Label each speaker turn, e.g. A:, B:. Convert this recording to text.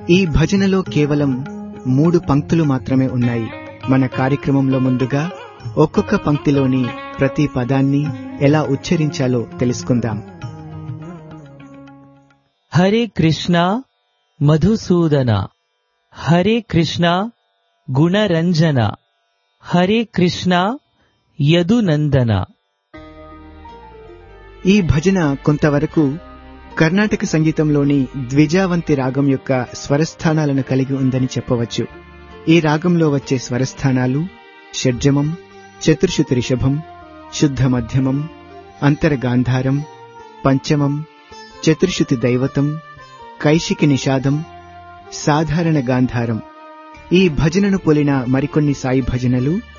A: ఈ భజనలో కేవలం మూడు పంక్తులు మాత్రమే ఉన్నాయి మన కార్యక్రమంలో ముందుగా ఒక్కొక్క పంక్తిలోని ప్రతి పదాన్ని ఎలా ఉచ్చరించాలో తెలుసుకుందాం
B: హరే కృష్ణ మధుసూదన హరే కృష్ణ గుణరంజన హరే కృష్ణ యదునందన
A: ఈ భజన కొంతవరకు కర్ణాటక సంగీతంలోని ద్విజావంతి రాగం యొక్క స్వరస్థానాలను కలిగి ఉందని చెప్పవచ్చు ఈ రాగంలో వచ్చే స్వరస్థానాలు షడ్జమం చతుర్శుతి రిషభం శుద్ధ మధ్యమం అంతరగాంధారం పంచమం చతుర్శుతి దైవతం కైశికి నిషాదం సాధారణ గాంధారం ఈ భజనను పోలిన మరికొన్ని సాయి భజనలు